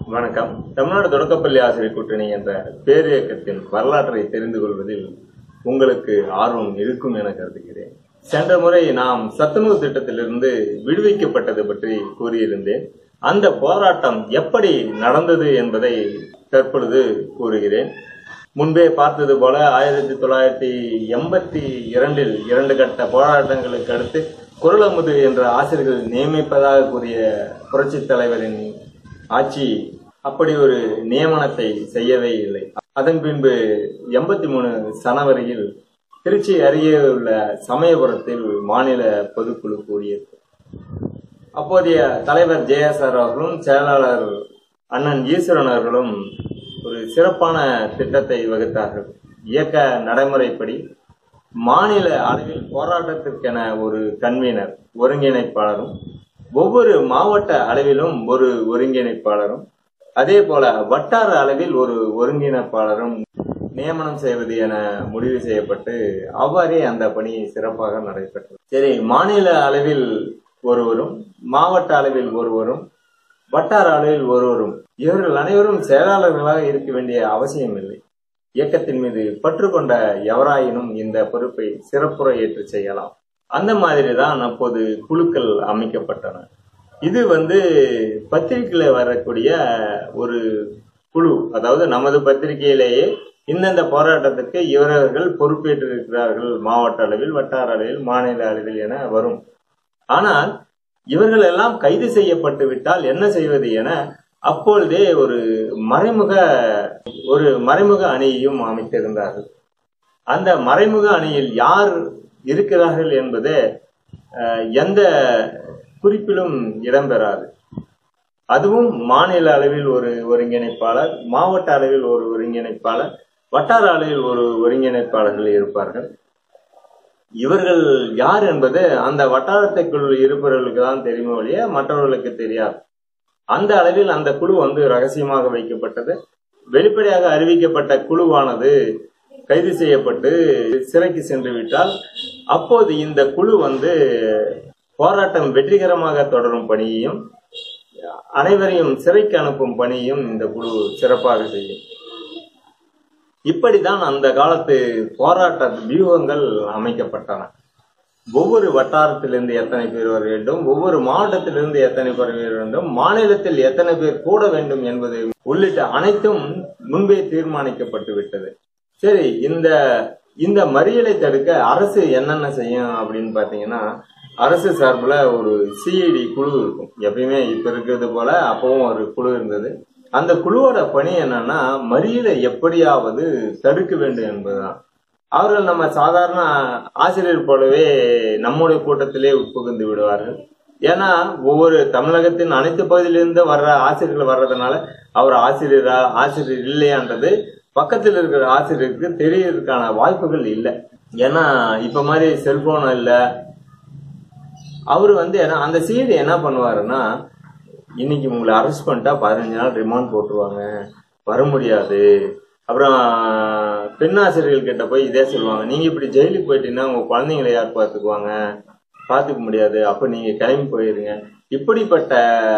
வணக்கம் தமிழ்நாடு தொடக்கப்பள்ளி ஆசிரியர் கூட்டணி என்ற பேரியக்கத்தின் வரலாற்றை தெரிந்து கொள்வதில் உங்களுக்கு ஆர்வம் இருக்கும் என கருதுகிறேன் சென்ற முறை நாம் சத்துணவு திட்டத்திலிருந்து விடுவிக்கப்பட்டது பற்றி கூறியிருந்தேன் அந்த போராட்டம் எப்படி நடந்தது என்பதை தற்பொழுது கூறுகிறேன் முன்பே பார்த்தது போல ஆயிரத்தி தொள்ளாயிரத்தி எண்பத்தி இரண்டில் இரண்டு கட்ட போராட்டங்களுக்கு அடுத்து குரலமுது என்ற ஆசிரியர்கள் நியமிப்பதாக கூறிய புரட்சித் தலைவரின் ஆட்சி அப்படி ஒரு நியமனத்தை செய்யவே இல்லை அதன் பின்பு எண்பத்தி மூணு சனவரியில் திருச்சி அருகே உள்ள சமயபுரத்தில் மாநில பொதுக்குழு கூடியது அப்போதைய தலைவர் ஜேஎஸ்ஆர் அவர்களும் செயலாளர் அண்ணன் ஈஸ்வரன் அவர்களும் ஒரு சிறப்பான திட்டத்தை வகுத்தார்கள் இயக்க நடைமுறைப்படி மாநில அளவில் போராட்டத்திற்கென ஒரு கன்வீனர் ஒருங்கிணைப்பாளரும் ஒவ்வொரு மாவட்ட அளவிலும் ஒரு ஒருங்கிணைப்பாளரும் அதே போல வட்டார அளவில் ஒரு ஒருங்கிணைப்பாளரும் நியமனம் செய்வது என முடிவு செய்யப்பட்டு அவ்வாறே அந்த பணி சிறப்பாக நடைபெற்றது சரி மாநில அளவில் ஒருவரும் மாவட்ட அளவில் ஒருவரும் வட்டார அளவில் ஒருவரும் இவர்கள் அனைவரும் செயலாளர்களாக இருக்க வேண்டிய அவசியம் இல்லை இயக்கத்தின் மீது பற்று கொண்ட எவராயினும் இந்த பொறுப்பை சிறப்புற ஏற்று செய்யலாம் அந்த மாதிரி தான் அப்போது குழுக்கள் அமைக்கப்பட்டன இது வந்து பத்திரிகையில வரக்கூடிய ஒரு குழு அதாவது நமது பத்திரிகையிலேயே இந்தந்த போராட்டத்துக்கு இவரவர்கள் பொறுப்பேற்றிருக்கிறார்கள் மாவட்ட அளவில் வட்டார அளவில் மாநில அளவில் என வரும் ஆனால் இவர்கள் எல்லாம் கைது செய்யப்பட்டு விட்டால் என்ன செய்வது என அப்பொழுதே ஒரு மறைமுக ஒரு மறைமுக அணியையும் அமைத்திருந்தார்கள் அந்த மறைமுக அணியில் யார் இருக்கிறார்கள் என்பது எந்த குறிப்பிலும் இடம்பெறாது அதுவும் மாநில அளவில் ஒரு ஒருங்கிணைப்பாளர் மாவட்ட அளவில் ஒரு ஒருங்கிணைப்பாளர் வட்டார அளவில் ஒரு ஒருங்கிணைப்பாளர்கள் இருப்பார்கள் இவர்கள் யார் என்பது அந்த வட்டாரத்துக்குள் இருப்பவர்களுக்கு தான் தெரியுமே ஒழிய மற்றவர்களுக்கு தெரியாது அந்த அளவில் அந்த குழு வந்து ரகசியமாக வைக்கப்பட்டது வெளிப்படையாக அறிவிக்கப்பட்ட குழுவானது கைது செய்யப்பட்டு சிறைக்கு சென்று விட்டால் அப்போது இந்த குழு வந்து போராட்டம் வெற்றிகரமாக தொடரும் பணியையும் அனைவரையும் சிறைக்கு அனுப்பும் பணியும் இந்த குழு சிறப்பாக செய்யும் இப்படிதான் அந்த காலத்து போராட்ட வியூகங்கள் அமைக்கப்பட்டன ஒவ்வொரு வட்டாரத்திலிருந்து எத்தனை பேர் வர வேண்டும் ஒவ்வொரு மாவட்டத்திலிருந்து எத்தனை பேர் வர வேண்டும் மாநிலத்தில் எத்தனை பேர் கூட வேண்டும் என்பது உள்ளிட்ட அனைத்தும் முன்பே தீர்மானிக்கப்பட்டு விட்டது சரி இந்த இந்த மறியலை தடுக்க அரசு என்னென்ன செய்யும் அப்படின்னு பாத்தீங்கன்னா அரசு சார்பில் ஒரு சிஐடி குழு இருக்கும் எப்பயுமே இப்ப இருக்கிறது போல அப்பவும் ஒரு குழு இருந்தது அந்த குழுவோட பணி என்னன்னா மறியலை எப்படியாவது தடுக்க வேண்டும் என்பதுதான் அவர்கள் நம்ம சாதாரண ஆசிரியர் போலவே நம்முடைய கூட்டத்திலே உட்புகுந்து விடுவார்கள் ஏன்னா ஒவ்வொரு தமிழகத்தின் அனைத்து பகுதியிலிருந்து வர்ற ஆசிரியர்கள் வர்றதுனால அவர் ஆசிரியரா ஆசிரியர் இல்லையான்றது பக்கத்தில் இருக்கிற ஆசிரியருக்கு தெரியறதுக்கான வாய்ப்புகள் இல்லை ஏன்னா இப்ப மாதிரி செல்போன் இல்லை அவரு வந்து அந்த சிஐடி என்ன பண்ணுவாருன்னா இன்னைக்கு உங்களை அரெஸ்ட் பண்ணிட்டா பதினஞ்சு நாள் ரிமாண்ட் போட்டுருவாங்க வர முடியாது அப்புறம் பெண் ஆசிரியர்கள் கிட்ட போய் இதே சொல்லுவாங்க நீங்க இப்படி ஜெயிலுக்கு போயிட்டீங்கன்னா உங்க குழந்தைங்களை யார் பார்த்துக்குவாங்க பார்த்துக்க முடியாது அப்ப நீங்க கிளம்பி போயிருங்க இப்படிப்பட்ட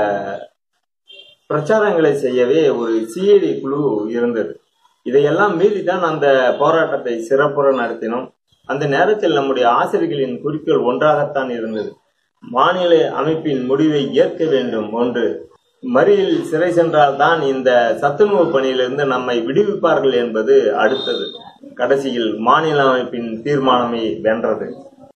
பிரச்சாரங்களை செய்யவே ஒரு சிஐடி குழு இருந்தது இதையெல்லாம் மீறி தான் அந்த போராட்டத்தை சிறப்புற நடத்தினோம் அந்த நேரத்தில் நம்முடைய ஆசிரியர்களின் குறிக்கோள் ஒன்றாகத்தான் இருந்தது மாநில அமைப்பின் முடிவை ஏற்க வேண்டும் ஒன்று மறியல் சிறை சென்றால் தான் இந்த சத்துணவு பணியிலிருந்து நம்மை விடுவிப்பார்கள் என்பது அடுத்தது கடைசியில் மாநில அமைப்பின் தீர்மானமே வென்றது